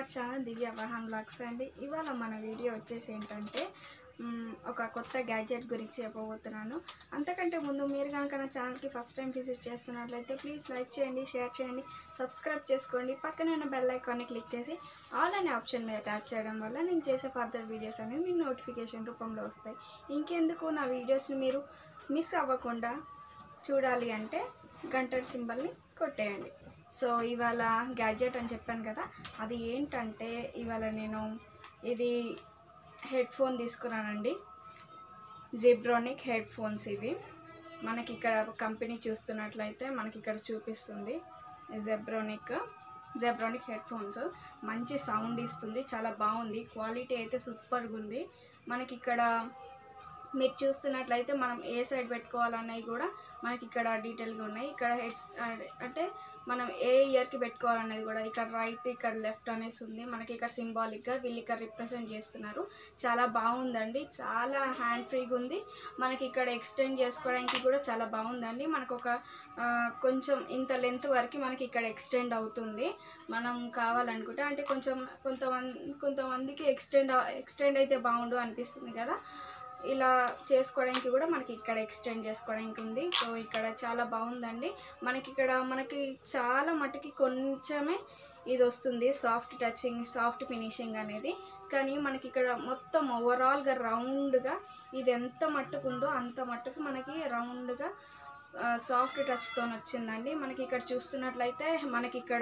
Hour channel Divya Vahan vlogs అండి ఇవాళ మన వీడియో వచ్చేసి ఏంటంటే మ్, ఒక కొత్త గ్యాడ్జెట్ గురించి చెప్పబోతున్నాను అంతకంటే ముందు మీరు కనుక నా ఛానల్కి ఫస్ట్ టైం విజిట్ చేస్తున్నట్లయితే ప్లీజ్ లైక్ చేయండి షేర్ చేయండి సబ్స్క్రైబ్ చేసుకోండి పక్కనే ఉన్న బెల్ ఐకాన్ని క్లిక్ చేసి ఆల్ అనే ఆప్షన్ మీద ట్యాప్ చేయడం వల్ల నేను చేసే ఫర్దర్ వీడియోస్ అనేవి మీకు నోటిఫికేషన్ రూపంలో వస్తాయి ఇంకెందుకు నా వీడియోస్ని మీరు మిస్ అవ్వకుండా చూడాలి అంటే గంట సింబల్ని కొట్టేయండి సో ఇవాళ గ్యాడ్జెట్ అని చెప్పాను కదా అది ఏంటంటే ఇవాళ నేను ఇది హెడ్ ఫోన్ తీసుకున్నానండి జిబ్రోనిక్ హెడ్ ఫోన్స్ ఇవి మనకి ఇక్కడ కంపెనీ చూస్తున్నట్లయితే మనకి ఇక్కడ చూపిస్తుంది జెబ్రోనిక్ జెబ్రోనిక్ హెడ్ ఫోన్స్ మంచి సౌండ్ ఇస్తుంది చాలా బాగుంది క్వాలిటీ అయితే సూపర్గా ఉంది మనకి ఇక్కడ మీరు చూస్తున్నట్లయితే మనం ఏ సైడ్ పెట్టుకోవాలన్నవి కూడా మనకి ఇక్కడ డీటెయిల్గా ఉన్నాయి ఇక్కడ హెడ్ అంటే మనం ఏ ఇయర్కి పెట్టుకోవాలనేది కూడా ఇక్కడ రైట్ ఇక్కడ లెఫ్ట్ అనేసి ఉంది మనకి ఇక్కడ సింబాలిక్గా వీళ్ళు ఇక్కడ రిప్రజెంట్ చేస్తున్నారు చాలా బాగుందండి చాలా హ్యాండ్ ఫ్రీగా ఉంది మనకి ఇక్కడ ఎక్స్టెండ్ చేసుకోవడానికి కూడా చాలా బాగుందండి మనకు ఒక ఆ, కొంచెం ఇంత లెంత్ వరకు మనకి ఇక్కడ ఎక్స్టెండ్ అవుతుంది మనం కావాలనుకుంటే అంటే కొంచెం కొంతమంది కొంతమందికి ఎక్స్టెండ్ ఎక్స్టెండ్ అయితే బాగుండు అనిపిస్తుంది కదా ఇలా చేసుకోవడానికి కూడా మనకి ఇక్కడ ఎక్స్టెండ్ చేసుకోవడానికి ఉంది సో ఇక్కడ చాలా బాగుందండి మనకి ఇక్కడ మనకి చాలా మటుకి కొంచెమే ఇది వస్తుంది సాఫ్ట్ టచింగ్ సాఫ్ట్ ఫినిషింగ్ అనేది కానీ మనకి ఇక్కడ మొత్తం ఓవరాల్గా రౌండ్గా ఇది ఎంత మట్టుకు ఉందో అంత మట్టుకు మనకి రౌండ్గా సాఫ్ట్ టచ్తో వచ్చిందండి మనకి ఇక్కడ చూస్తున్నట్లయితే మనకి ఇక్కడ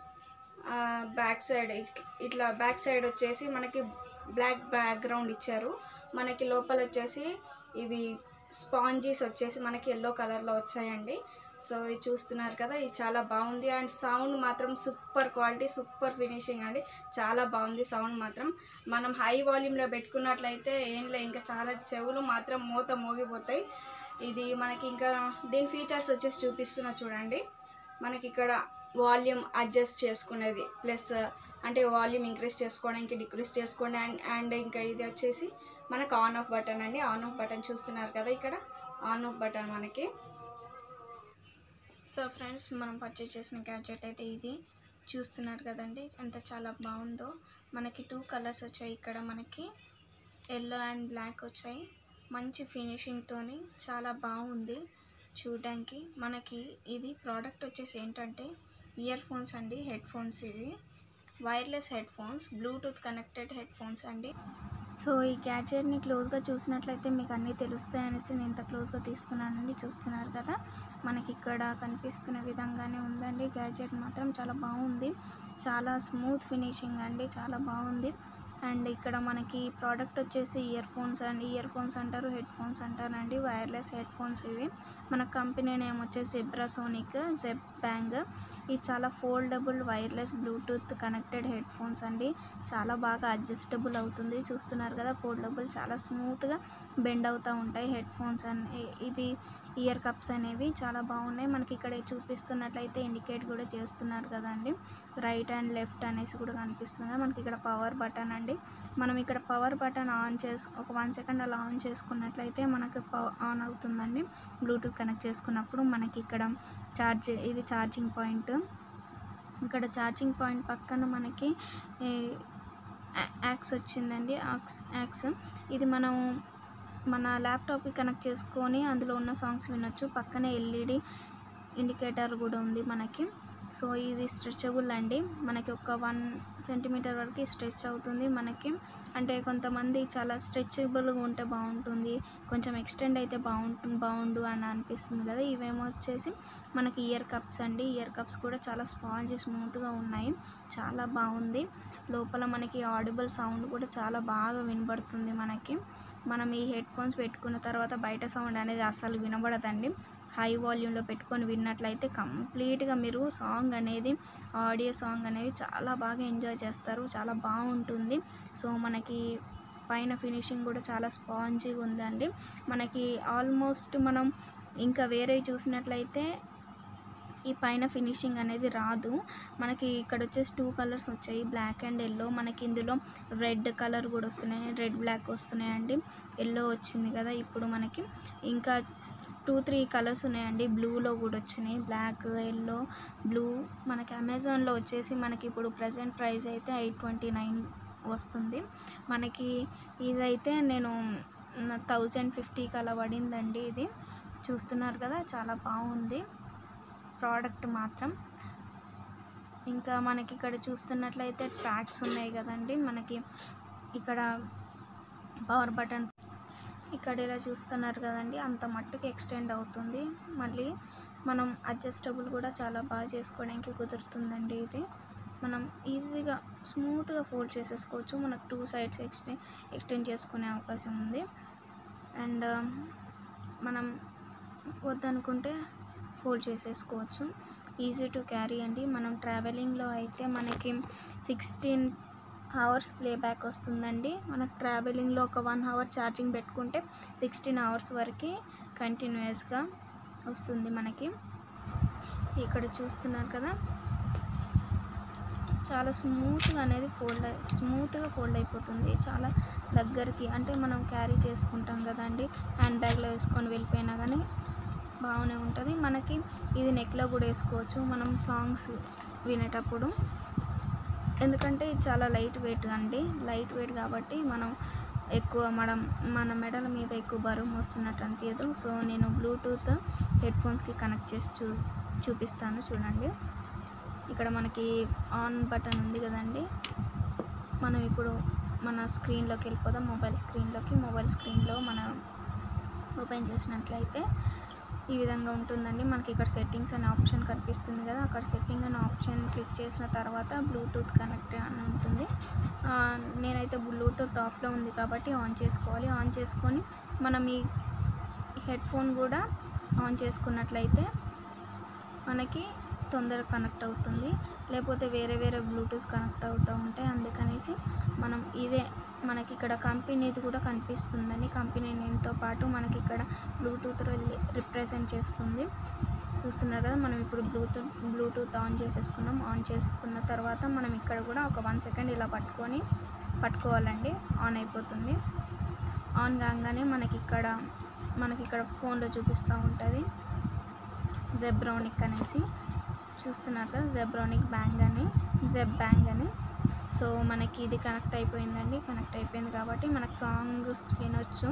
బ్యాక్ సైడ్ ఇట్లా బ్యాక్ సైడ్ వచ్చేసి మనకి బ్లాక్ బ్యాక్గ్రౌండ్ ఇచ్చారు మనకి లోపల వచ్చేసి ఇవి స్పాంజీస్ వచ్చేసి మనకి ఎల్లో కలర్లో వచ్చాయండి సో ఇది చూస్తున్నారు కదా ఇది చాలా బాగుంది అండ్ సౌండ్ మాత్రం సూపర్ క్వాలిటీ సూపర్ ఫినిషింగ్ అండి చాలా బాగుంది సౌండ్ మాత్రం మనం హై వాల్యూమ్లో పెట్టుకున్నట్లయితే ఏం లే ఇంకా చాలా చెవులు మాత్రం మూత మోగిపోతాయి ఇది మనకి ఇంకా దీని ఫీచర్స్ వచ్చేసి చూపిస్తున్నా చూడండి మనకి ఇక్కడ వాల్యూమ్ అడ్జస్ట్ చేసుకునేది ప్లస్ అంటే వాల్యూమ్ ఇంక్రీజ్ చేసుకోవడానికి డిక్రీజ్ చేసుకోండి అండ్ అండ్ ఇంకా ఇది వచ్చేసి మనకు ఆన్ ఆఫ్ బటన్ అండి ఆన్ ఆఫ్ బటన్ చూస్తున్నారు కదా ఇక్కడ ఆన్ ఆఫ్ బటన్ మనకి సో ఫ్రెండ్స్ మనం పర్చేస్ చేసిన గ్యాడ్జెట్ అయితే ఇది చూస్తున్నారు కదండి ఎంత చాలా బాగుందో మనకి టూ కలర్స్ వచ్చాయి ఇక్కడ మనకి ఎల్లో అండ్ బ్లాక్ వచ్చాయి మంచి ఫినిషింగ్తోని చాలా బాగుంది చూడడానికి మనకి ఇది ప్రోడక్ట్ వచ్చేసి ఏంటంటే ఇయర్ ఫోన్స్ అండి హెడ్ ఫోన్స్ ఇవి wireless headphones Bluetooth connected headphones అండి సో ఈ గ్యాడ్జెట్ని క్లోజ్గా చూసినట్లయితే మీకు అన్నీ తెలుస్తాయి అనేసి నేను ఇంత క్లోజ్గా తీస్తున్నానండి చూస్తున్నారు కదా మనకి ఇక్కడ కనిపిస్తున్న విధంగానే ఉందండి గ్యాడ్జెట్ మాత్రం చాలా బాగుంది చాలా స్మూత్ ఫినిషింగ్ అండి చాలా బాగుంది అండ్ ఇక్కడ మనకి ప్రోడక్ట్ వచ్చేసి ఇయర్ ఫోన్స్ అండి ఇయర్ ఫోన్స్ అంటారు హెడ్ ఫోన్స్ అంటారండి వైర్లెస్ హెడ్ ఫోన్స్ ఇవి మన కంపెనీ నేమ్ వచ్చేసి జెబ్రాసోనిక్ జెబ్ బ్యాంగ్ ఇది చాలా foldable wireless Bluetooth connected headphones అండి చాలా బాగా అడ్జస్టబుల్ అవుతుంది చూస్తున్నారు కదా ఫోల్డబుల్ చాలా స్మూత్గా బెండ్ అవుతూ ఉంటాయి హెడ్ ఫోన్స్ అని ఇవి ఇయర్ కప్స్ అనేవి చాలా బాగున్నాయి మనకి ఇక్కడ చూపిస్తున్నట్లయితే ఇండికేట్ కూడా చేస్తున్నారు కదండి రైట్ అండ్ లెఫ్ట్ అనేసి కూడా కనిపిస్తుంది కదా. మనకి ఇక్కడ పవర్ బటన్ అండి మనం ఇక్కడ పవర్ బటన్ ఆన్ చేసు ఒక వన్ సెకండ్ అలా ఆన్ చేసుకున్నట్లయితే మనకు పవ- ఆన్ అవుతుందండి బ్లూటూత్ కనెక్ట్ చేసుకున్నప్పుడు మనకి ఇక్కడ ఛార్జ్ ఇది ఛార్జింగ్ పాయింట్ ఇక్కడ ఛార్జింగ్ పాయింట్ పక్కన మనకి ఈ, యా- యాక్స్ వచ్చిందండి యాక్స్ యాక్స్ ఇది మనం మన ల్యాప్టాప్కి కనెక్ట్ చేసుకొని అందులో ఉన్న సాంగ్స్ వినొచ్చు పక్కనే ఎల్ఈడి ఇండికేటర్ కూడా ఉంది మనకి సో ఇది స్ట్రెచబుల్ అండి మనకి ఒక వన్ సెంటీమీటర్ వరకు స్ట్రెచ్ అవుతుంది మనకి అంటే కొంతమంది చాలా స్ట్రెచబుల్గా ఉంటే బాగుంటుంది కొంచెం ఎక్స్టెండ్ అయితే బాగుంటుంది బాగుండు అని అనిపిస్తుంది కదా ఇవేమో వచ్చేసి మనకి ఇయర్ కప్స్ అండి ఇయర్ కప్స్ కూడా చాలా స్పాంజ్ స్మూత్గా ఉన్నాయి చాలా బాగుంది లోపల మనకి ఆడిబుల్ సౌండ్ కూడా చాలా బాగా వినబడుతుంది మనకి మనం ఈ హెడ్ ఫోన్స్ పెట్టుకున్న తర్వాత బయట సౌండ్ అనేది అసలు వినబడదండి హై వాల్యూమ్లో పెట్టుకొని విన్నట్లయితే కంప్లీట్గా మీరు సాంగ్ అనేది ఆడియో సాంగ్ అనేవి చాలా బాగా ఎంజాయ్ చేస్తారు చాలా బాగుంటుంది సో మనకి పైన ఫినిషింగ్ కూడా చాలా స్పాంజీగా ఉందండి మనకి ఆల్మోస్ట్ మనం ఇంకా వేరే చూసినట్లయితే ఈ పైన ఫినిషింగ్ అనేది రాదు మనకి ఇక్కడ వచ్చేసి టూ కలర్స్ వచ్చాయి బ్లాక్ అండ్ ఎల్లో మనకి ఇందులో రెడ్ కలర్ కూడా వస్తున్నాయి రెడ్ బ్లాక్ వస్తున్నాయండి ఎల్లో వచ్చింది కదా ఇప్పుడు మనకి ఇంకా టూ త్రీ కలర్స్ ఉన్నాయండి బ్లూలో కూడా వచ్చినాయి బ్లాక్ ఎల్లో బ్లూ మనకి అమెజాన్లో వచ్చేసి మనకి ఇప్పుడు ప్రజెంట్ ప్రైస్ అయితే ఎయిట్ ట్వంటీ నైన్ వస్తుంది మనకి ఇదైతే నేను థౌజండ్ ఫిఫ్టీకి అలా పడిందండి ఇది చూస్తున్నారు కదా చాలా బాగుంది ప్రోడక్ట్ మాత్రం ఇంకా మనకి ఇక్కడ చూస్తున్నట్లయితే ట్రాక్స్ ఉన్నాయి కదండి మనకి ఇక్కడ పవర్ బటన్ ఇక్కడ ఇలా చూస్తున్నారు కదండి అంత మట్టుకు ఎక్స్టెండ్ అవుతుంది మళ్ళీ మనం అడ్జస్టబుల్ కూడా చాలా బాగా చేసుకోవడానికి కుదురుతుందండి ఇది మనం ఈజీగా స్మూత్గా ఫోల్డ్ చేసేసుకోవచ్చు మనకు టూ సైడ్స్ ఎక్స్టెండ్ ఎక్స్టెండ్ చేసుకునే అవకాశం ఉంది అండ్ మనం వద్దనుకుంటే ఫోల్డ్ చేసేసుకోవచ్చు ఈజీ టు క్యారీ అండి మనం ట్రావెలింగ్లో అయితే మనకి సిక్స్టీన్ అవర్స్ ప్లేబ్యాక్ వస్తుందండి మనకు ట్రావెలింగ్లో ఒక వన్ అవర్ ఛార్జింగ్ పెట్టుకుంటే సిక్స్టీన్ అవర్స్ వరకు కంటిన్యూస్గా వస్తుంది మనకి ఇక్కడ చూస్తున్నారు కదా చాలా స్మూత్గా అనేది ఫోల్డ్ స్మూత్గా ఫోల్డ్ అయిపోతుంది చాలా దగ్గరికి అంటే మనం క్యారీ చేసుకుంటాం కదండి హ్యాండ్ బ్యాగ్లో వేసుకొని వెళ్ళిపోయినా కానీ బాగానే ఉంటుంది మనకి ఇది నెక్లో కూడా వేసుకోవచ్చు మనం సాంగ్స్ వినేటప్పుడు ఎందుకంటే ఇది చాలా లైట్ వెయిట్ అండి లైట్ వెయిట్ కాబట్టి మనం ఎక్కువ మనం మన మెడల మీద ఎక్కువ బరువు మోస్తున్నట్టు అనిపించదు సో నేను బ్లూటూత్ హెడ్ఫోన్స్కి కనెక్ట్ చేసి చూ చూపిస్తాను చూడండి ఇక్కడ మనకి ఆన్ బటన్ ఉంది కదండి మనం ఇప్పుడు మన స్క్రీన్లోకి వెళ్ళిపోదాం మొబైల్ స్క్రీన్లోకి మొబైల్ స్క్రీన్లో మనం ఓపెన్ చేసినట్లయితే ఈ విధంగా ఉంటుందండి మనకి ఇక్కడ సెట్టింగ్స్ అనే ఆప్షన్ కనిపిస్తుంది కదా అక్కడ సెట్టింగ్ అనే ఆప్షన్ క్లిక్ చేసిన తర్వాత బ్లూటూత్ కనెక్ట్ అని ఉంటుంది ఆ, నేనైతే బ్లూటూత్ ఆఫ్లో ఉంది కాబట్టి ఆన్ చేసుకోవాలి ఆన్ చేసుకొని మనం ఈ హెడ్ ఫోన్ కూడా ఆన్ చేసుకున్నట్లయితే మనకి తొందరగా కనెక్ట్ అవుతుంది లేకపోతే వేరే వేరే బ్లూటూత్ కనెక్ట్ అవుతూ ఉంటాయి అందుకనేసి మనం ఇదే మనకి ఇక్కడ కంపెనీది కూడా కనిపిస్తుందని కంపెనీ నేమ్తో పాటు మనకి ఇక్కడ బ్లూటూత్ రిప్రజెంట్ చేస్తుంది చూస్తున్నారు కదా మనం ఇప్పుడు బ్లూటూత్ బ్లూటూత్ ఆన్ చేసేసుకున్నాం ఆన్ చేసుకున్న తర్వాత మనం ఇక్కడ కూడా ఒక వన్ సెకండ్ ఇలా పట్టుకొని పట్టుకోవాలండి ఆన్ అయిపోతుంది ఆన్ కాగానే మనకి ఇక్కడ మనకి ఇక్కడ ఫోన్లో చూపిస్తూ ఉంటుంది జెబ్రానిక్ అనేసి చూస్తున్నారు కదా జెబ్రానిక్ బ్యాంగ్ అని జెబ్ బ్యాంగ్ అని సో మనకి ఇది కనెక్ట్ అయిపోయిందండి కనెక్ట్ అయిపోయింది కాబట్టి మనకు సాంగ్స్ వినొచ్చు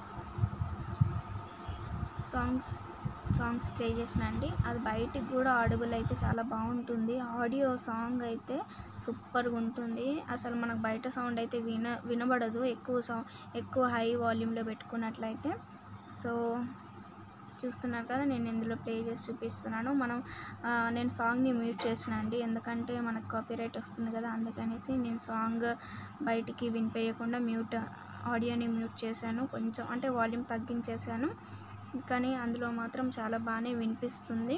సాంగ్స్ సాంగ్స్ ప్లే చేసినండి అది బయటికి కూడా ఆడిబుల్ అయితే చాలా బాగుంటుంది ఆడియో సాంగ్ అయితే సూపర్గా ఉంటుంది అసలు మనకు బయట సౌండ్ అయితే విన వినబడదు ఎక్కువ సౌ ఎక్కువ హై వాల్యూమ్లో పెట్టుకున్నట్లయితే సో చూస్తున్నారు కదా నేను ఇందులో ప్లే చేసి చూపిస్తున్నాను మనం ఆ, నేను సాంగ్ని మ్యూట్ చేసిన అండి ఎందుకంటే మనకు కాపీరైట్ వస్తుంది కదా అందుకనేసి నేను సాంగ్ బయటికి వినిపించకుండా మ్యూట్ ఆడియోని మ్యూట్ చేశాను కొంచెం అంటే వాల్యూమ్ తగ్గించేశాను కానీ అందులో మాత్రం చాలా బాగానే వినిపిస్తుంది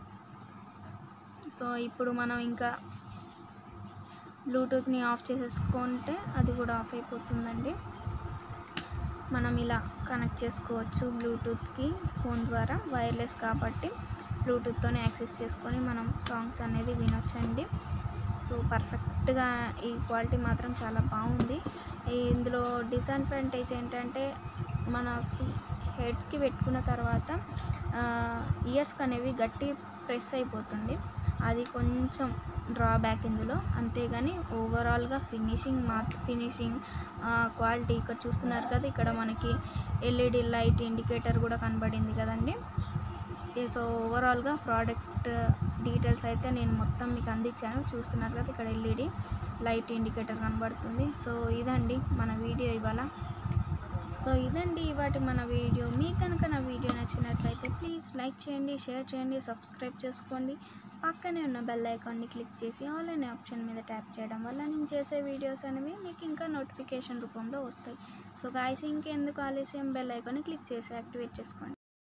సో ఇప్పుడు మనం ఇంకా బ్లూటూత్ని ఆఫ్ చేసేసుకుంటే అది కూడా ఆఫ్ అయిపోతుందండి మనం ఇలా కనెక్ట్ చేసుకోవచ్చు బ్లూటూత్కి ఫోన్ ద్వారా వైర్లెస్ కాబట్టి బ్లూటూత్తోనే యాక్సెస్ చేసుకొని మనం సాంగ్స్ అనేది వినొచ్చండి సో పర్ఫెక్ట్గా ఈ క్వాలిటీ మాత్రం చాలా బాగుంది ఈ ఇందులో డిసడ్వాంటేజ్ ఏంటంటే మనకి హెడ్కి పెట్టుకున్న తర్వాత ఇయర్స్కి అనేవి గట్టి ప్రెస్ అయిపోతుంది అది కొంచెం డ్రాబ్యాక్ ఇందులో అంతేగాని ఓవరాల్గా ఫినిషింగ్ మా ఫినిషింగ్ క్వాలిటీ ఇక్కడ చూస్తున్నారు కదా ఇక్కడ మనకి ఎల్ఈడి లైట్ ఇండికేటర్ కూడా కనబడింది కదండి ఈ సో ఓవరాల్గా ప్రోడక్ట్ డీటెయిల్స్ అయితే నేను మొత్తం మీకు అందించాను చూస్తున్నారు కదా ఇక్కడ ఎల్ఈడి లైట్ ఇండికేటర్ కనబడుతుంది సో ఇదండి మన వీడియో ఇవాళ సో ఇదండి ఇవాటి మన వీడియో మీకు కనుక నా వీడియో నచ్చినట్లయితే ప్లీజ్ లైక్ చేయండి షేర్ చేయండి సబ్స్క్రైబ్ చేసుకోండి పక్కనే ఉన్న బెల్ ఐకాన్ని క్లిక్ చేసి ఆల్ అనే ఆప్షన్ మీద ట్యాప్ చేయడం వల్ల నేను చేసే వీడియోస్ అనేవి మీకు ఇంకా నోటిఫికేషన్ రూపంలో వస్తాయి సో గాయస్ ఇంకెందుకు ఆలస్యం బెల్ ఐకాన్ని క్లిక్ చేసి యాక్టివేట్ చేసుకోండి